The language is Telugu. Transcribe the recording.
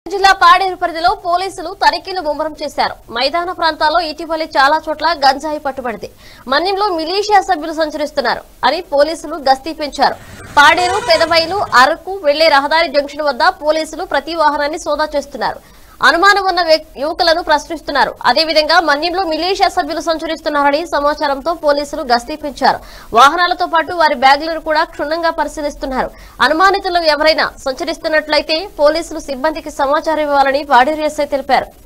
జిల్లా పాడేరు పరిధిలో పోలీసులు తనిఖీలు ముమ్మరం చేశారు మైదాన ప్రాంతాల్లో ఇటీవలే చాలా చోట్ల గంజాయి పట్టుబడింది మన్యంలో మిలీషియా సభ్యులు సంచరిస్తున్నారు అని పోలీసులు గస్తీ పెంచారు పాడేరు పెదబైలు అరకు వెళ్లే రహదారి జంక్షన్ వద్ద పోలీసులు ప్రతి వాహనాన్ని సోదా చేస్తున్నారు అనుమానం ఉన్న వ్యక్- యువకులను ప్రశ్నిస్తున్నారు అదేవిధంగా మన్యంలో మిలీషియా సభ్యులు సంచరిస్తున్నారని సమాచారంతో పోలీసులు గస్తీ పెంచారు వాహనాలతో పాటు వారి బ్యాగులను కూడా క్షుణ్ణంగా పరిశీలిస్తున్నారు అనుమానితులు ఎవరైనా సంచరిస్తున్నట్లయితే పోలీసులు సిబ్బందికి సమాచారం ఇవ్వాలని పాడేరు ఎస్ఐ తెలిపారు